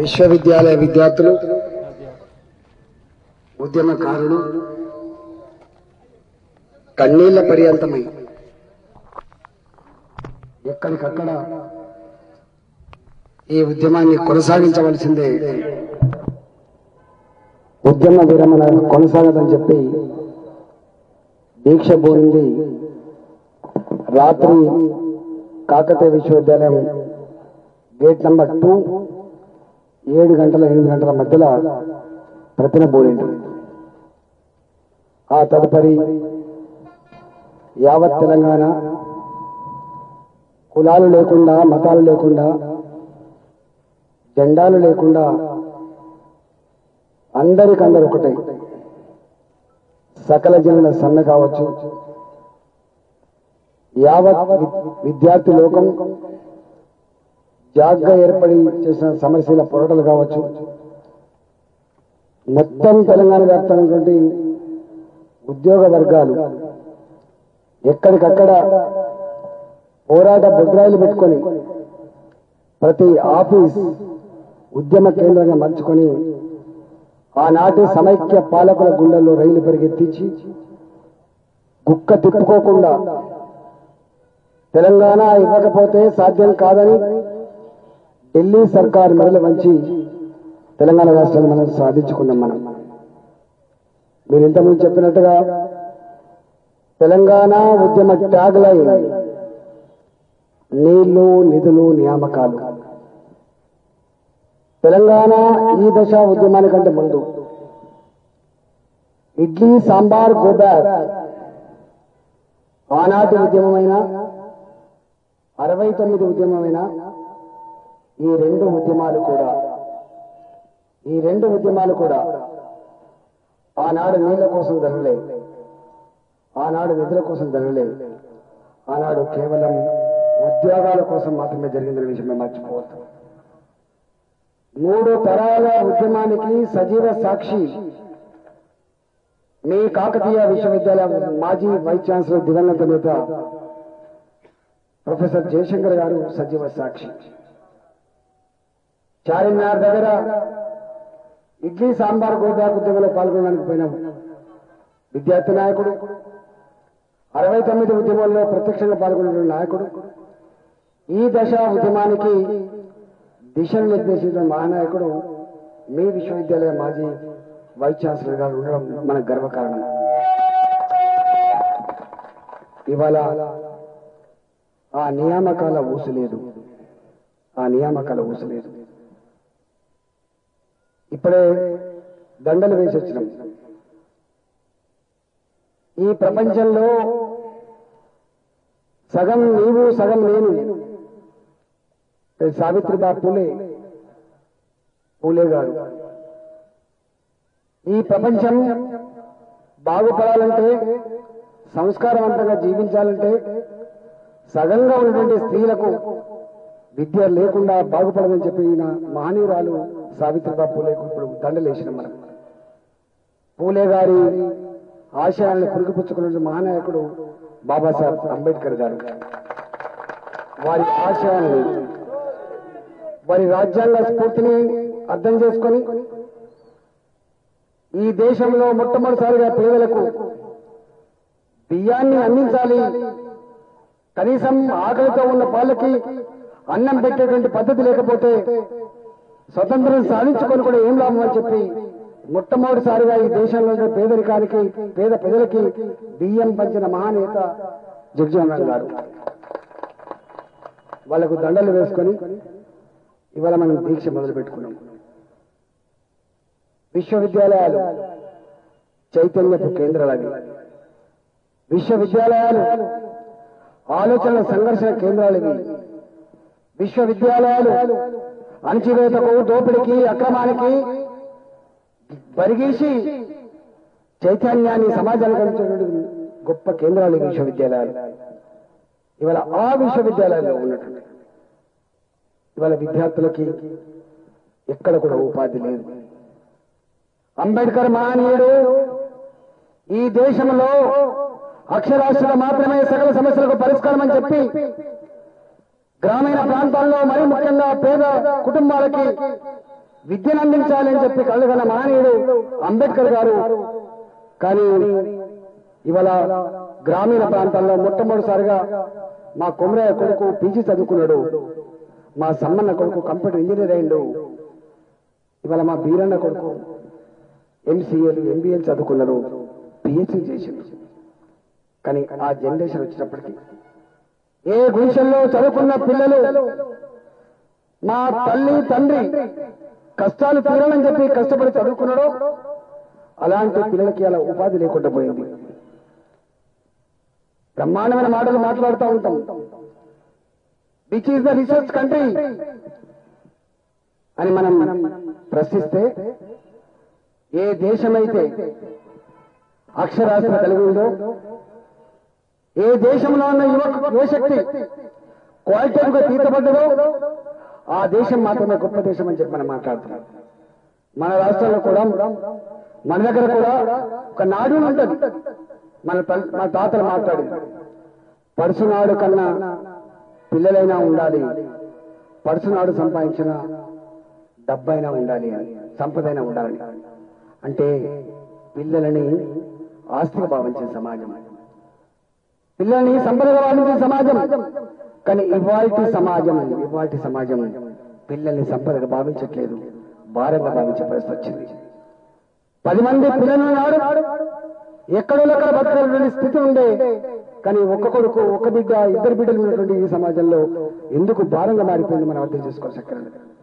విశ్వవిద్యాలయ విద్యార్థులు ఉద్యమకారులు కన్నీళ్ల పర్యంతమై ఎక్కడికక్కడ ఈ ఉద్యమాన్ని కొనసాగించవలసిందే ఉద్యమ విరమణ కొనసాగదని చెప్పి దీక్ష పోయింది రాత్రి కాకతీయ విశ్వవిద్యాలయం గేట్ నంబర్ టూ ఏడు గంటల ఎనిమిది గంటల మధ్యలో ప్రతిన బోరిండు ఆ తదుపరి యావత్ తెలంగాణ కులాలు లేకుండా మతాలు లేకుండా జెండాలు లేకుండా అందరికందరు ఒకటై సకల జనుల సమ్మె కావచ్చు యావత్ వి- విద్యార్థి లోకం జాగ్గా ఏర్పడి చేసిన సమరశీల పోరాటాలు కావచ్చు మొత్తం తెలంగాణ వ్యాప్తంగా ఉద్యోగ వర్గాలు ఎక్కడికక్కడ పోరాట బుడ్రాయిలు పెట్టుకొని ప్రతి ఆఫీస్ ఉద్యమ కేంద్రంగా మలుచుకొని ఆనాటి సమైక్య పాలకుల గుండెల్లో రైలు పరిగెత్తించి గుక్క తిప్పుకోకుండా తెలంగాణ ఇవ్వకపోతే సాధ్యం కాదని ఢిల్లీ సర్కార్ మెడలు వంచి తెలంగాణ రాష్ట్రాన్ని మనం సాధించుకున్నాం మనం మీరు ఇంతకుముందు చెప్పినట్టుగా తెలంగాణ ఉద్యమ ట్యాగ్ లైన్ నీళ్లు నిధులు నియామకాలు తెలంగాణ ఈ దశ ఉద్యమానికంటే ముందు ఇడ్లీ సాంబార్ గోబ్యాక్ ఆనాటి ఉద్యమమైన అరవై తొమ్మిది ఉద్యమమైన ఈ రెండు ఉద్యమాలు కూడా ఈ రెండు ఉద్యమాలు కూడా ఆనాడు నీళ్ల కోసం జరగలే ఆనాడు నిధుల కోసం జరగలే ఆనాడు కేవలం ఉద్యోగాల కోసం మాత్రమే జరిగిందనే విషయం మేము మర్చిపోవద్దు మూడు తరాల ఉద్యమానికి సజీవ సాక్షి మీ కాకతీయ విశ్వవిద్యాలయ మాజీ వైస్ ఛాన్సలర్ దివంగత నేత ప్రొఫెసర్ జయశంకర్ గారు సజీవ సాక్షి చార్మినార్ దగ్గర ఇడ్లీ సాంబార్ గోబ్యాక్ ఉద్యమంలో పాల్గొనడానికి పోయిన విద్యార్థి నాయకుడు అరవై తొమ్మిది ఉద్యమంలో ప్రత్యక్షంగా పాల్గొన్న నాయకుడు ఈ దశ ఉద్యమానికి దిశను నిర్దేశించిన మహానాయకుడు మీ విశ్వవిద్యాలయ మాజీ వైస్ ఛాన్సలర్ గారు ఉండడం మన గర్వకారణం ఇవాళ ఆ నియామకాల ఊసలేదు ఆ నియామకాల ఊసలేదు ఇప్పుడే దండలు వేసి వచ్చినాం ఈ ప్రపంచంలో సగం నీవు సగం నేను సావిత్రిబా పూలే పూలే గారు ఈ ప్రపంచం బాగుపడాలంటే సంస్కారవంతంగా జీవించాలంటే సగంగా ఉన్నటువంటి స్త్రీలకు విద్య లేకుండా బాగుపడదని చెప్పి ఈయన మహనీయురాలు సావిత్రిబా పూలేకు ఇప్పుడు దండలేసిన మనం పూలే గారి ఆశయాలను పురుగుపుచ్చుకున్న మహానాయకుడు బాబాసాహెబ్ అంబేద్కర్ గారు వారి ఆశయాలను వారి రాజ్యాంగ స్ఫూర్తిని అర్థం చేసుకొని ఈ దేశంలో మొట్టమొదటిసారిగా పేదలకు బియ్యాన్ని అందించాలి కనీసం ఆకలితో ఉన్న వాళ్ళకి అన్నం పెట్టేటువంటి పద్ధతి లేకపోతే స్వతంత్రం సాధించుకొని కూడా ఏం లాభం అని చెప్పి మొట్టమొదటిసారిగా ఈ దేశంలో ఉన్న పేదరికానికి పేద ప్రజలకి బియ్యం పంచిన మహానేత జగజీవన్ గారు వాళ్లకు దండలు వేసుకొని ఇవాళ మనం దీక్ష మొదలు పెట్టుకున్నాం విశ్వవిద్యాలయాలు చైతన్యపు కేంద్రాలవి విశ్వవిద్యాలయాలు ఆలోచనల సంఘర్షణ కేంద్రాలు ఇవి విశ్వవిద్యాలయాలు అణచివేతకు దోపిడికి అక్రమానికి బరిగీసి చైతన్యాన్ని సమాజానికి అందించేటువంటి గొప్ప కేంద్రాలు ఈ విశ్వవిద్యాలయాలు ఇవాళ ఆ విశ్వవిద్యాలయాల్లో ఉన్నటువంటి ఇవాళ విద్యార్థులకి ఎక్కడ కూడా ఉపాధి లేదు అంబేద్కర్ మహనీయుడు ఈ దేశంలో అక్షరాస్యత మాత్రమే సకల సమస్యలకు పరిష్కారం అని చెప్పి గ్రామీణ ప్రాంతాల్లో మరీ ముఖ్యంగా పేద కుటుంబాలకి విద్యను అందించాలి అని చెప్పి కళ్ళు కన్న మహనీయుడు అంబేద్కర్ గారు కానీ ఇవాళ గ్రామీణ ప్రాంతాల్లో మొట్టమొదటిసారిగా మా కొమరయ్య కొడుకు పీజీ చదువుకున్నాడు మా సమ్మన్న కొడుకు కంప్యూటర్ ఇంజనీర్ అయిండు ఇవాళ మా బీరన్న కొడుకు ఎంసీఏలు ఎంబీఏలు చదువుకున్నారు పిహెచ్డీ చేసిండు కానీ ఆ జనరేషన్ వచ్చినప్పటికీ ఏ గుడిసెల్లో చదువుకున్న పిల్లలు మా తల్లి తండ్రి కష్టాలు తీరాలని చెప్పి కష్టపడి చదువుకున్నాడో అలాంటి పిల్లలకి అలా ఉపాధి లేకుండా పోయింది బ్రహ్మాండమైన మాటలు మాట్లాడుతూ ఉంటాం which is the research country అని మనం ప్రశ్నిస్తే ఏ దేశమైతే అక్షరాస్యత కలిగి ఉందో ఏ దేశంలో ఉన్న యువ యువశక్తి క్వాలిటేటివ్ గా తీర్చబడ్డదో ఆ దేశం మాత్రమే గొప్ప దేశం అని చెప్పి మనం మాట్లాడుతున్నాం మన రాష్ట్రంలో కూడా మన దగ్గర కూడా ఒక నాడు ఉంటుంది మన తల్- మన తాతలు మాట్లాడింది పడుసునాడు కన్నా పిల్లలైనా ఉండాలి పడుసునాడు సంపాదించిన డబ్బైనా ఉండాలి అని సంపదైనా ఉండాలని అంటే పిల్లలని ఆస్తిగా భావించే సమాజం పిల్లల్ని సంపదగా భావించే సమాజం కానీ ఇవాల్టి సమాజం ఇవాల్టి సమాజం పిల్లల్ని సంపదగా భావించట్లేదు భారంగా భావించే పరిస్థితి వచ్చింది పది మంది పిల్లలు నాడు ఎక్కడో అక్కడ బతకాలనే స్థితి ఉండే కానీ ఒక్క కొడుకు ఒక్క బిడ్డ ఇద్దరు బిడ్డలు ఉన్నటువంటి ఈ సమాజంలో ఎందుకు భారంగా మారిపోయింది మనం అర్థం చేసుకోవాలి చక్కర